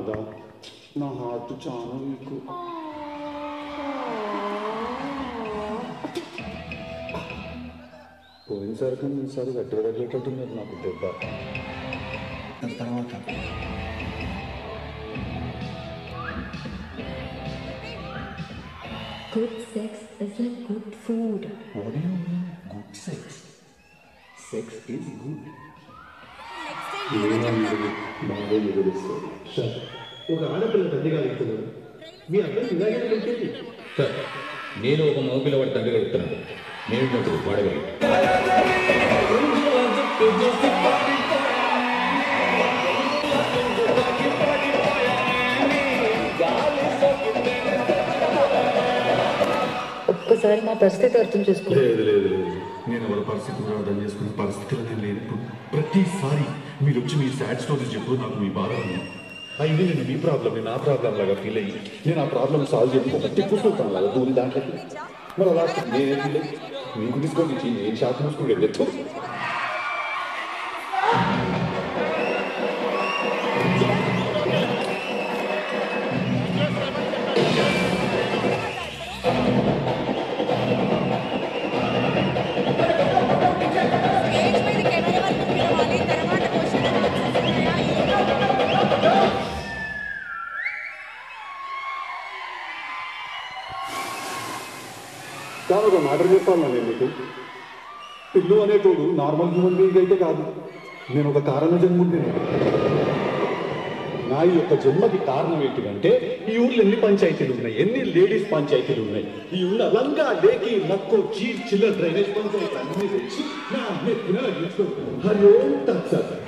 రాదా నా హార్ట్ చాలా నీకు పోయినసారి కన్నా ఈసారి గట్టిగా తగిలేటట్టున్నారు నాకు దెబ్బ తర్వాత Good sex is like good food. What you mean good sex sex is good బాగా ఎదురుస్తుంది ఒక ఆడపిల్ల తండ్రిగా వెళ్తున్నాడు మీ అబ్బాయి ఇలాగే ఉంటుంది సార్ నేను ఒక మగపిల్లవాడి తండ్రి కడుగుతున్నాను నేను ఉన్నప్పుడు వాడగలి ఒక్కసారి మా పరిస్థితి అర్థం చేసుకో లేదు లేదు లేదు నేను ఎవరి పరిస్థితులు అర్థం చేసుకునే పరిస్థితులు నేను లేదు ఇప్పుడు ప్రతిసారి మీరు వచ్చి మీ సాడ్ స్టోరీస్ చెప్పు నాకు మీ బాధ అయింది నేను మీ ప్రాబ్లం నా ప్రాబ్లం లాగా ఫీల్ అయ్యి నేను ఆ ప్రాబ్లం సాల్వ్ చేసుకోబట్టి కూర్చుంటాను లాగా దూరి దాంట్లోకి మరి అలా నేనే ఫీల్ అయ్యి మీకు తీసుకొని నేను షాక్ మూసుకుంటే ఎత్తు స్టేజ్ మీద కెమెరా వరకు పిలవాలి తర్వాత క్వశ్చన్ ఆన్సర్స్ ఉన్నాయా కానీ ఒక మ్యాటర్ చెప్పాను నేను మీకు పిల్లు అనేటోడు నార్మల్ హ్యూమన్ బీయింగ్ అయితే కాదు నేను ఒక కారణ జన్ముడిని నా ఈ యొక్క జన్మకి కారణం ఏంటిదంటే ఈ ఊర్లో ఎన్ని పంచాయతీలు ఉన్నాయి ఎన్ని లేడీస్ పంచాయతీలు ఉన్నాయి ఈ ఉన్న లంగా లేకి నక్కు చీ చిల్లర డ్రైనేజ్ పంచాయతీ అన్ని తెచ్చి నా నెత్తిన గీసుకో హరి ఓం తత్సత్